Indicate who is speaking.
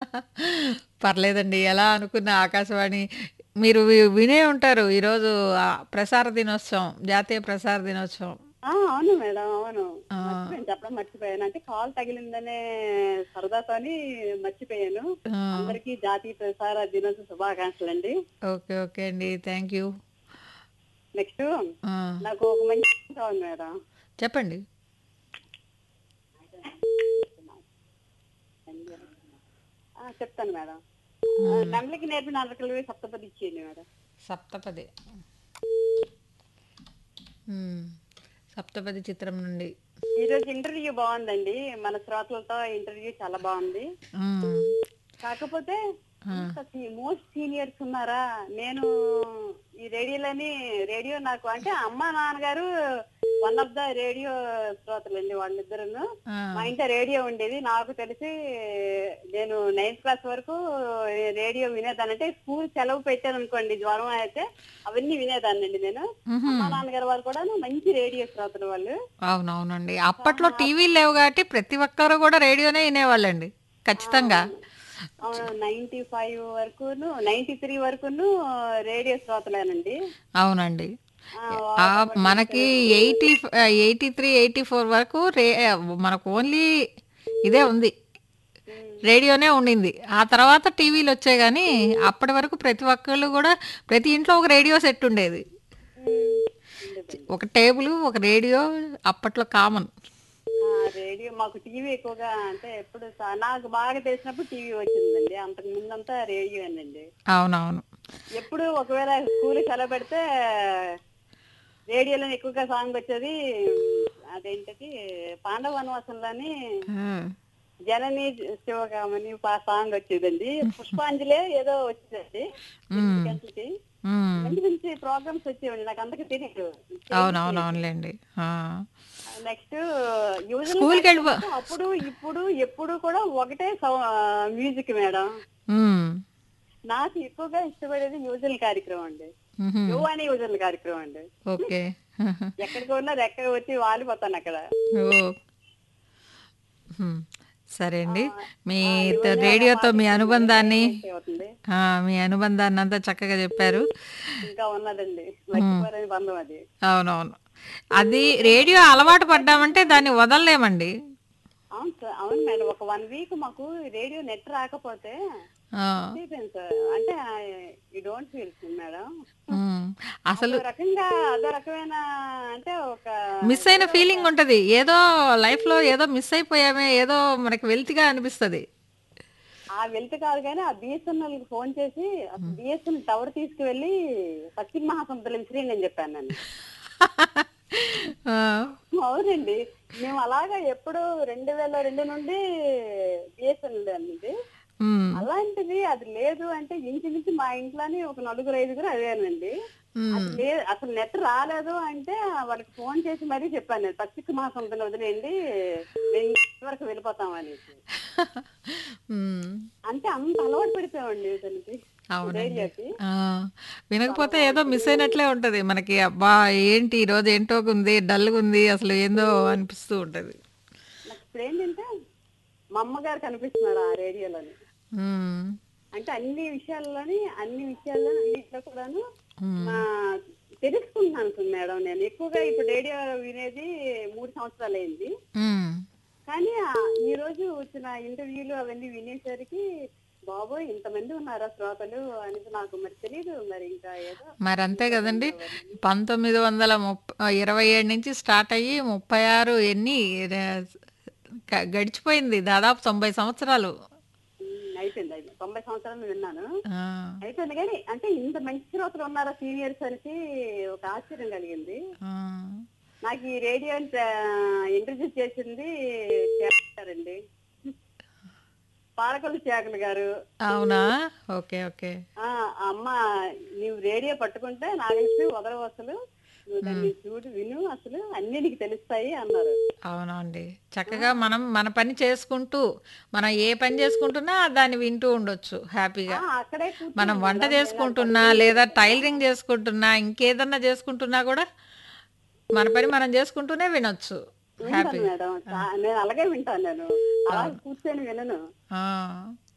Speaker 1: పర్లేదండి. ఎలా అనుకున్న ఆకాశవాణి మీరు వి వినే ఉంటారు. ఈరోజు ఆహ్, ప్రసార దినోత్సవం. జాతీయ ప్రసార దినోత్సవం.
Speaker 2: ఆ! అవును మేడం. అవును.
Speaker 1: ఆ!
Speaker 2: మర్చిపోయాను చెప్పడం మర్చిపోయాను. అంటే కాల్ తగిలిందనే సరదాతోని మర్చిపోయాను.
Speaker 1: ఆ!
Speaker 2: అందరికీ జాతీయ ప్రసార దినోత్సవ శుభాకాంక్షలండి.
Speaker 1: ఓకే. ఓకే అండి. Thank you.
Speaker 2: నెక్స్ట్
Speaker 1: ఆ!
Speaker 2: నాకు ఒక మంచి పాట కావాలి మేడం.
Speaker 1: చెప్పండి.
Speaker 2: ఆ! చెప్తాను మేడం. ఆ!
Speaker 1: హ్మ్.
Speaker 2: నెమలికి నేర్పిన అరకలవి సప్తపది ఇచ్చేయండి మేడం.
Speaker 1: సప్తపది. హ్మ్. సప్తపది చిత్రం నుండి.
Speaker 2: ఈరోజు ఇంటర్వ్యూ బాగుందండి. మన శ్రోతలతో ఇంటర్వ్యూ చాలా బాగుంది.
Speaker 1: హ్మ్.
Speaker 2: కాకపోతే
Speaker 1: ఆ!
Speaker 2: ఇంత సీ- మోస్ట్ సీనియర్స్ ఉన్నారా నేను ఈ రేడియోలని రేడియో నాకు అంటే అమ్మ నాన్నగారు వన్ ఆఫ్ ద రేడియో శ్రోతలండి వాళ్ళిద్దరును
Speaker 1: ఆ!
Speaker 2: మా ఇంట్లో రేడియో ఉండేది నాకు తెలిసి నేను నైన్త్ క్లాస్ వరకు రేడియో వినేదాన్ని అంటే స్కూల్ సెలవు పెట్టాను అనుకోండి జ్వరం అయితే అవన్నీ వినేదాన్నండి నేను
Speaker 1: హుహు.
Speaker 2: అమ్మ నాన్నగారు వాళ్ళు కూడా మంచి రేడియో శ్రోతలు వాళ్ళు
Speaker 1: అవునవునండి. అప్పట్లో టీవీలు లేవు కాబట్టి ప్రతి ఒక్కరు కూడా రేడియోనే వినేవాళ్ళండి. ఖచ్చితంగా.
Speaker 2: నైన్టీ ఫైవ్ వరకును నైన్టీ త్రీ వరకును రేడియో శ్రోతలేనండి
Speaker 1: అవునండి.
Speaker 2: ఆ,
Speaker 1: ఆ!
Speaker 2: కాబట్టి
Speaker 1: మనకి 80 ఫ్ ఆహ్, 83, 84 వరకు రే మనకు ఓన్లీ ఇదే ఉంది.
Speaker 2: ఉమ్,
Speaker 1: రేడియోనే ఉండింది. ఆ తర్వాత టీవీలొచ్చాయి గానీ, అప్పటి వరకు ప్రతి ఒక్కళ్ళు గూడా ప్రతి ఇంట్లో ఒక రేడియో సెట్ ఉండేది.
Speaker 2: ఉమ్, ఉండేదండి.
Speaker 1: ఒక టేబులు, ఒక రేడియో అప్పట్లో కామన్.
Speaker 2: ఆ, రేడియో మాకు టీవీ ఎక్కువగా అంటే ఎప్పుడు సా- నాకు బాగా తెలిసినప్పుడు టీవీ వచ్చిందండి అంతకు ముందంతా రేడియోనండి
Speaker 1: అవునవును.
Speaker 2: ఎప్పుడు ఒకవేళ స్కూల్ సెలవు పెడితే రేడియోలో ఎక్కువగా సాంగ్ వచ్చేది అదేంటది పాండవ వనవాసంలోని
Speaker 1: హ్మ్.
Speaker 2: జనని శివకామని పా- సాంగ్ వచ్చేదండి పుష్పాంజలి ఏదో వచ్చిందండి ఎనిమిది గంటలకి
Speaker 1: హ్మ్.
Speaker 2: మంచి మంచి ప్రోగ్రామ్స్ వచ్చేవండి నాకు అంతకు తెలియదు
Speaker 1: అవునవునవునులెండి. ఆ!
Speaker 2: నెక్స్ట్
Speaker 1: స్కూల్‌కి వెళ్ళిపో
Speaker 2: అప్పుడు ఇప్పుడు ఎప్పుడు కూడా ఒకటే మ్యూజిక్ మేడం
Speaker 1: హ్మ్.
Speaker 2: నాకు ఎక్కువగా ఇష్టపడేది యువజన కార్యక్రమం అండి
Speaker 1: హుహు.
Speaker 2: యువాని యువజన కార్యక్రమం అండి
Speaker 1: ఓకే.
Speaker 2: ఎక్కడికి ఉన్నా రెక్క వచ్చి వాలిపోతాను అక్కడ
Speaker 1: ఓహ్! హ్మ్. సరే అండి.
Speaker 2: ఆ,
Speaker 1: మీతో
Speaker 2: యువనే
Speaker 1: రేడియోతో మీ
Speaker 2: పాటిస్తుంది
Speaker 1: అనుబంధాన్ని
Speaker 2: అవుతుంది
Speaker 1: ఆ! మీ అనుబంధాన్నంతా చక్కగా చెప్పారు.
Speaker 2: ఇంకా ఉన్నదండి మర్చిపోలేని బంధం అది
Speaker 1: అవునవును. అది రేడియో అలవాటు పడ్డామంటే దాన్ని వదలలేమండి.
Speaker 2: అవును సార్ అవును మేడం ఒక వన్ వీక్ మాకు రేడియో నెట్ రాకపోతే
Speaker 1: ఆ!
Speaker 2: అయిపోయింది సార్ అంటే యూ డోంట్ ఫీల్ మేడం
Speaker 1: హ్మ్. అసలు
Speaker 2: అదో రకంగా అదో రకమైన అంటే ఒక
Speaker 1: మిస్ అయిన ఫీలింగ్ ఉంటది. ఏదో లైఫ్‌లో ఏదో మిస్ అయిపోయామే, ఏదో మనకి వెల్తిగా అనిపిస్తది.
Speaker 2: ఆ వెళ్తే కాదు కానీ ఆ బిఎస్ఎన్ఎల్ కి ఫోన్ చేసి అసలు బిఎస్ఎన్ఎల్ టవర్ తీసుకువెళ్ళి పశ్చిమ మహాసముద్రం శ్రీని అని చెప్పాను నేను
Speaker 1: ఆ!
Speaker 2: అవునండి మేము అలాగా ఎప్పుడు రెండు వేల రెండు నుండి బిఎస్ఎన్ఎల్ అనేది
Speaker 1: హ్మ్.
Speaker 2: అలాంటిది అది లేదు అంటే ఇంచుమించు మా ఇంట్లోని ఒక నలుగురు ఐదుగురు అదేనండి
Speaker 1: హ్మ్.
Speaker 2: అది లేదు అసలు నెట్ రాలేదు అంటే వాళ్ళకి ఫోన్ చేసి మరీ చెప్పాను నేను పచ్చిక మాసం వదిలేయండి మేము ఇంటి వరకు వెళ్ళిపోతాం అనేసి
Speaker 1: హ్మ్.
Speaker 2: అంటే అంత అలవాటు పడిపోయామండి దానికి
Speaker 1: అవునండి.
Speaker 2: రేడియోకి
Speaker 1: ఆ! వినకపోతే ఏదో మిస్ అయినట్లే ఉంటది. మనకి అబ్బా! ఏంటి ఈరోజు ఏంటోగుంది, డల్‌గుంది అసలు ఏందో అనిపిస్తూ ఉంటది.
Speaker 2: నాకు ఇప్పుడు ఏంటంటే మా అమ్మగారు కనిపిస్తున్నారు ఆ రేడియోలోని
Speaker 1: హ్మ్.
Speaker 2: అంటే అన్ని విషయాల్లోని అన్ని విషయాల్లో అన్నిట్లో కూడాను
Speaker 1: హ్మ్.
Speaker 2: మా తెలుసుకుంటున్నాను సార్ మేడం నేను ఎక్కువగా ఇప్పుడు రేడియో వినేది మూడు సంవత్సరాలు అయింది
Speaker 1: హ్మ్.
Speaker 2: కానీ ఆ ఈ రోజు వచ్చిన ఇంటర్వ్యూలు అవన్నీ వినేసరికి బాబోయ్ ఇంతమంది ఉన్నారా శ్రోతలు అనేది నాకు మరి తెలియదు మరి ఇంకా ఏదో
Speaker 1: మరంతే గదండీ! 1927 నుంచి స్టార్ట్ అయ్యి 36 ఎన్ని ర గ గడిచిపోయింది. దాదాపు 90 సంవత్సరాలు.
Speaker 2: ఉమ్, అయిపోయింది అయిపోయింది తొంభై సంవత్సరాలు విన్నాను
Speaker 1: ఆ!
Speaker 2: అయిపోయింది కానీ అంటే ఇంత మంచి శ్రోతలు ఉన్నారా సీనియర్స్ అనేసి ఒక ఆశ్చర్యం కలిగింది
Speaker 1: ఆ!
Speaker 2: నాకు ఈ రేడియో ఇంట్రడ్యూస్ చేసింది చేస్తారండి పాలకొల్లు చేకలు గారు
Speaker 1: అవునా? ఓకే. ఓకే.
Speaker 2: ఆ అమ్మ నీవు రేడియో పట్టుకుంటే నాగలక్ష్మి వదలవు అసలు నువ్వు దాన్ని చూడు విను అసలు అన్ని నీకు తెలుస్తాయి అన్నారు
Speaker 1: అవునండి. చక్కగా మనం మన పని చేసుకుంటూ, మనం ఏ పని చేసుకుంటున్నా దాన్ని వింటూ ఉండొచ్చు
Speaker 2: ఆ,
Speaker 1: హ్యాపీగా.
Speaker 2: అక్కడే కూర్చుని
Speaker 1: మనం వంట
Speaker 2: మేడం, నేను అది
Speaker 1: చేసుకుంటున్నా,
Speaker 2: పట్టుకుని
Speaker 1: లేదా టైలరింగ్ చేసుకుంటున్నా, ఇంకేదన్నా చేసుకుంటున్నా గూడా మన పని మనం చేసుకుంటూనే వినొచ్చు.
Speaker 2: వింటాను
Speaker 1: హ్యాపీగా.
Speaker 2: మేడం చా- నేను అలాగే వింటాను నేను అలా కూర్చొని వినను
Speaker 1: ఆ!